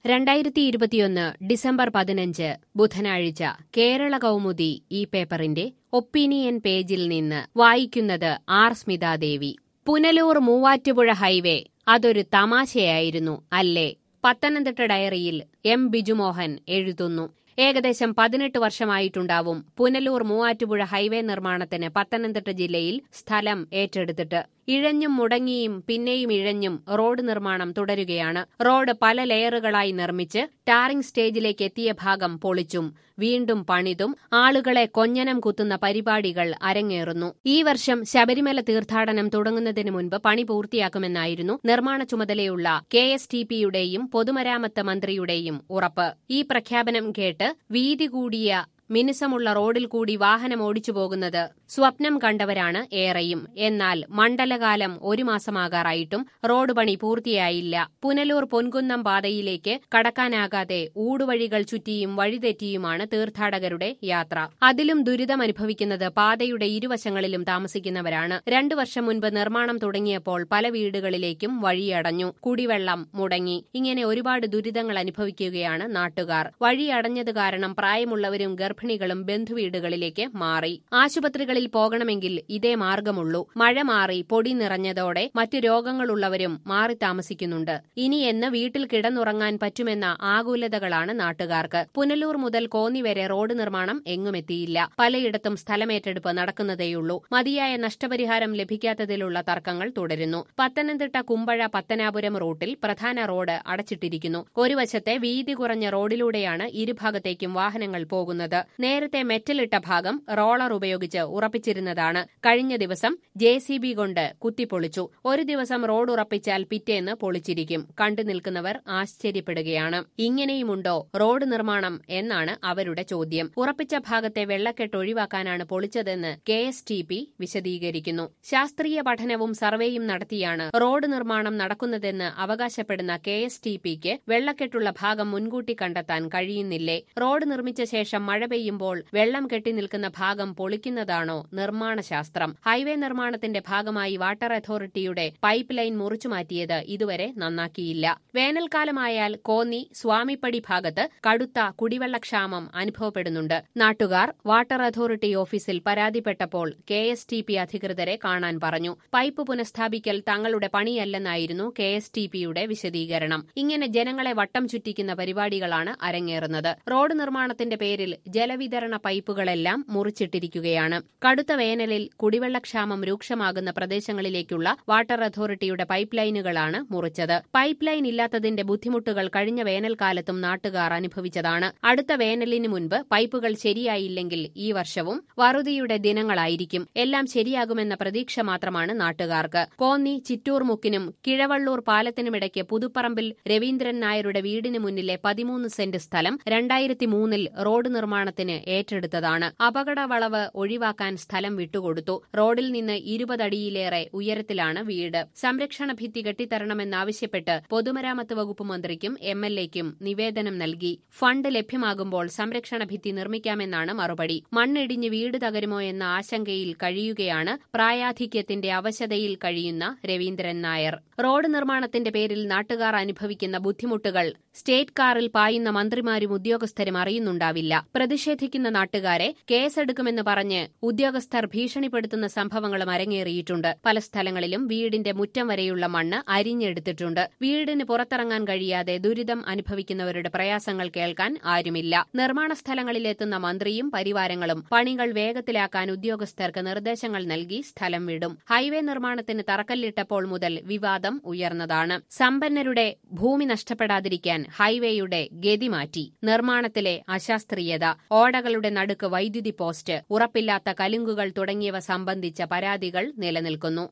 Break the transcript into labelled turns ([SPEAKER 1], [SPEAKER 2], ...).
[SPEAKER 1] രണ്ടായിരത്തി ഇരുപത്തിയൊന്ന് ഡിസംബർ പതിനഞ്ച് ബുധനാഴ്ച കേരള കൗമുദി ഈ പേപ്പറിന്റെ ഒപ്പീനിയൻ പേജിൽ നിന്ന് വായിക്കുന്നത് ആർ സ്മിതാദേവി പുനലൂർ മൂവാറ്റുപുഴ ഹൈവേ അതൊരു തമാശയായിരുന്നു അല്ലേ പത്തനംതിട്ട ഡയറിയിൽ എം ബിജുമോഹൻ എഴുതുന്നു ഏകദേശം പതിനെട്ട് വർഷമായിട്ടുണ്ടാവും പുനലൂർ മൂവാറ്റുപുഴ ഹൈവേ നിർമ്മാണത്തിന് പത്തനംതിട്ട ജില്ലയിൽ സ്ഥലം ഏറ്റെടുത്തിട്ട് ഇഴഞ്ഞും മുടങ്ങിയും പിന്നെയും ഇഴഞ്ഞും റോഡ് നിർമ്മാണം തുടരുകയാണ് റോഡ് പല ലെയറുകളായി നിർമ്മിച്ച് ടാറിംഗ് സ്റ്റേജിലേക്ക് എത്തിയ ഭാഗം പൊളിച്ചും വീണ്ടും പണിതും ആളുകളെ കൊഞ്ഞനം കുത്തുന്ന പരിപാടികൾ അരങ്ങേറുന്നു ഈ വർഷം ശബരിമല തീർത്ഥാടനം തുടങ്ങുന്നതിന് മുൻപ് പണി പൂർത്തിയാക്കുമെന്നായിരുന്നു നിർമ്മാണ ചുമതലയുള്ള കെ എസ് ടി പിയുടെയും പൊതുമരാമത്ത് മന്ത്രിയുടെയും ഉറപ്പ് ഈ പ്രഖ്യാപനം കേട്ട് വീതി കൂടിയ മിനുസമുള്ള റോഡിൽ കൂടി വാഹനം ഓടിച്ചു പോകുന്നത് സ്വപ്നം കണ്ടവരാണ് ഏറെയും എന്നാൽ മണ്ഡലകാലം ഒരു മാസമാകാറായിട്ടും റോഡ് പണി പൂർത്തിയായില്ല പുനലൂർ പൊൻകുന്നം പാതയിലേക്ക് കടക്കാനാകാതെ ഊടുവഴികൾ ചുറ്റിയും വഴിതെറ്റിയുമാണ് തീർത്ഥാടകരുടെ യാത്ര അതിലും ദുരിതമനുഭവിക്കുന്നത് പാതയുടെ ഇരുവശങ്ങളിലും താമസിക്കുന്നവരാണ് രണ്ടു വർഷം മുൻപ് നിർമ്മാണം തുടങ്ങിയപ്പോൾ പല വീടുകളിലേക്കും വഴിയടഞ്ഞു കുടിവെള്ളം മുടങ്ങി ഇങ്ങനെ ഒരുപാട് ദുരിതങ്ങൾ അനുഭവിക്കുകയാണ് നാട്ടുകാർ വഴിയടഞ്ഞത് കാരണം പ്രായമുള്ളവരും ഗർഭിണികളും ബന്ധുവീടുകളിലേക്ക് മാറി ആശുപത്രികളിൽ പോകണമെങ്കിൽ ഇതേ മാർഗമുള്ളൂ മഴ മാറി പൊടി നിറഞ്ഞതോടെ മറ്റു രോഗങ്ങളുള്ളവരും മാറി താമസിക്കുന്നുണ്ട് ഇനി എന്ന് വീട്ടിൽ കിടന്നുറങ്ങാൻ പറ്റുമെന്ന ആകുലതകളാണ് നാട്ടുകാർക്ക് പുനലൂർ മുതൽ കോന്നി വരെ റോഡ് നിർമ്മാണം എങ്ങുമെത്തിയില്ല പലയിടത്തും സ്ഥലമേറ്റെടുപ്പ് നടക്കുന്നതേയുള്ളൂ മതിയായ നഷ്ടപരിഹാരം ലഭിക്കാത്തതിലുള്ള തർക്കങ്ങൾ തുടരുന്നു പത്തനംതിട്ട കുമ്പഴ പത്തനാപുരം റൂട്ടിൽ പ്രധാന റോഡ് അടച്ചിട്ടിരിക്കുന്നു ഒരു വശത്തെ വീതി കുറഞ്ഞ റോഡിലൂടെയാണ് ഇരുഭാഗത്തേക്കും വാഹനങ്ങൾ പോകുന്നത് നേരത്തെ മെറ്റലിട്ട ഭാഗം റോളർ ഉപയോഗിച്ച് ഉറപ്പിച്ചിരുന്നതാണ് കഴിഞ്ഞ ദിവസം ജെ സി ബി കൊണ്ട് കുത്തിപ്പൊളിച്ചു ഒരു ദിവസം റോഡ് ഉറപ്പിച്ചാൽ പിറ്റേന്ന് പൊളിച്ചിരിക്കും കണ്ടു നിൽക്കുന്നവർ ആശ്ചര്യപ്പെടുകയാണ് ഇങ്ങനെയുമുണ്ടോ റോഡ് നിർമ്മാണം എന്നാണ് അവരുടെ ചോദ്യം ഉറപ്പിച്ച ഭാഗത്തെ വെള്ളക്കെട്ട് ഒഴിവാക്കാനാണ് പൊളിച്ചതെന്ന് കെ എസ് ടി പി വിശദീകരിക്കുന്നു ശാസ്ത്രീയ പഠനവും സർവേയും നടത്തിയാണ് റോഡ് നിർമ്മാണം നടക്കുന്നതെന്ന് അവകാശപ്പെടുന്ന കെ എസ് ടി പിക്ക് വെള്ളക്കെട്ടുള്ള ഭാഗം മുൻകൂട്ടി കണ്ടെത്താൻ കഴിയുന്നില്ലേ റോഡ് നിർമ്മിച്ച ശേഷം മഴ പെയ്യുമ്പോൾ വെള്ളം കെട്ടി നിൽക്കുന്ന ഭാഗം പൊളിക്കുന്നതാണോ നിർമ്മാണ ശാസ്ത്രം ഹൈവേ നിർമ്മാണത്തിന്റെ ഭാഗമായി വാട്ടർ അതോറിറ്റിയുടെ പൈപ്പ് ലൈൻ മുറിച്ചുമാറ്റിയത് ഇതുവരെ നന്നാക്കിയില്ല വേനൽക്കാലമായാൽ കോന്നി സ്വാമിപ്പടി ഭാഗത്ത് കടുത്ത കുടിവെള്ളക്ഷാമം അനുഭവപ്പെടുന്നുണ്ട് നാട്ടുകാർ വാട്ടർ അതോറിറ്റി ഓഫീസിൽ പരാതിപ്പെട്ടപ്പോൾ കെ എസ് ടി പി അധികൃതരെ കാണാൻ പറഞ്ഞു പൈപ്പ് പുനഃസ്ഥാപിക്കൽ തങ്ങളുടെ പണിയല്ലെന്നായിരുന്നു കെ എസ് ടി പിയുടെ വിശദീകരണം ഇങ്ങനെ ജനങ്ങളെ വട്ടം ചുറ്റിക്കുന്ന പരിപാടികളാണ് അരങ്ങേറുന്നത് റോഡ് നിർമ്മാണത്തിന്റെ പേരിൽ ജലവിതരണ പൈപ്പുകളെല്ലാം മുറിച്ചിട്ടിരിക്കുകയാണ് കടുത്ത വേനലിൽ കുടിവെള്ളക്ഷാമം രൂക്ഷമാകുന്ന പ്രദേശങ്ങളിലേക്കുള്ള വാട്ടർ അതോറിറ്റിയുടെ പൈപ്പ് ലൈനുകളാണ് മുറിച്ചത് പൈപ്പ് ലൈൻ ഇല്ലാത്തതിന്റെ ബുദ്ധിമുട്ടുകൾ കഴിഞ്ഞ വേനൽക്കാലത്തും നാട്ടുകാർ അനുഭവിച്ചതാണ് അടുത്ത വേനലിന് മുൻപ് പൈപ്പുകൾ ശരിയായില്ലെങ്കിൽ ഈ വർഷവും വറുതിയുടെ ദിനങ്ങളായിരിക്കും എല്ലാം ശരിയാകുമെന്ന പ്രതീക്ഷ മാത്രമാണ് നാട്ടുകാർക്ക് കോന്നി ചിറ്റൂർ മുക്കിനും കിഴവള്ളൂർ പാലത്തിനുമിടയ്ക്ക് പുതുപ്പറമ്പിൽ രവീന്ദ്രൻ നായരുടെ വീടിന് മുന്നിലെ പതിമൂന്ന് സെന്റ് സ്ഥലം രണ്ടായിരത്തി മൂന്നിൽ റോഡ് നിർമ്മാണത്തിന് ഏറ്റെടുത്തതാണ് അപകട വളവ് ഒഴിവാക്കാൻ സ്ഥലം വിട്ടുകൊടുത്തു റോഡിൽ നിന്ന് ഇരുപതടിയിലേറെ ഉയരത്തിലാണ് വീട് സംരക്ഷണ ഭിത്തി കെട്ടിത്തരണമെന്നാവശ്യപ്പെട്ട് പൊതുമരാമത്ത് വകുപ്പ് മന്ത്രിക്കും എം എൽ എക്കും നിവേദനം നൽകി ഫണ്ട് ലഭ്യമാകുമ്പോൾ സംരക്ഷണ ഭിത്തി നിർമ്മിക്കാമെന്നാണ് മറുപടി മണ്ണിടിഞ്ഞ് വീട് തകരുമോ എന്ന ആശങ്കയിൽ കഴിയുകയാണ് പ്രായാധിക്യത്തിന്റെ അവശതയിൽ കഴിയുന്ന രവീന്ദ്രൻ നായർ റോഡ് നിർമ്മാണത്തിന്റെ പേരിൽ നാട്ടുകാർ അനുഭവിക്കുന്ന ബുദ്ധിമുട്ടുകൾ സ്റ്റേറ്റ് കാറിൽ പായുന്ന മന്ത്രിമാരും ഉദ്യോഗസ്ഥരും അറിയുന്നുണ്ടാവില്ല പ്രതിഷേധിക്കുന്ന നാട്ടുകാരെ കേസെടുക്കുമെന്ന് പറഞ്ഞ് ഉദ്യോഗസ്ഥർ ഭീഷണിപ്പെടുത്തുന്ന സംഭവങ്ങളും അരങ്ങേറിയിട്ടുണ്ട് പല സ്ഥലങ്ങളിലും വീടിന്റെ മുറ്റം വരെയുള്ള മണ്ണ് അരിഞ്ഞെടുത്തിട്ടുണ്ട് വീടിന് പുറത്തിറങ്ങാൻ കഴിയാതെ ദുരിതം അനുഭവിക്കുന്നവരുടെ പ്രയാസങ്ങൾ കേൾക്കാൻ ആരുമില്ല നിർമ്മാണ സ്ഥലങ്ങളിലെത്തുന്ന മന്ത്രിയും പരിവാരങ്ങളും പണികൾ വേഗത്തിലാക്കാൻ ഉദ്യോഗസ്ഥർക്ക് നിർദ്ദേശങ്ങൾ നൽകി സ്ഥലം വിടും ഹൈവേ നിർമ്മാണത്തിന് തറക്കല്ലിട്ടപ്പോൾ മുതൽ വിവാദം ഉയർന്നതാണ് സമ്പന്നരുടെ ഭൂമി നഷ്ടപ്പെടാതിരിക്കാൻ ഹൈവേയുടെ ഗതി മാറ്റി നിർമ്മാണത്തിലെ അശാസ്ത്രീയത ഓടകളുടെ നടുക്ക് വൈദ്യുതി പോസ്റ്റ് ഉറപ്പില്ലാത്ത കലുങ്കുകൾ തുടങ്ങിയവ സംബന്ധിച്ച പരാതികൾ നിലനിൽക്കുന്നു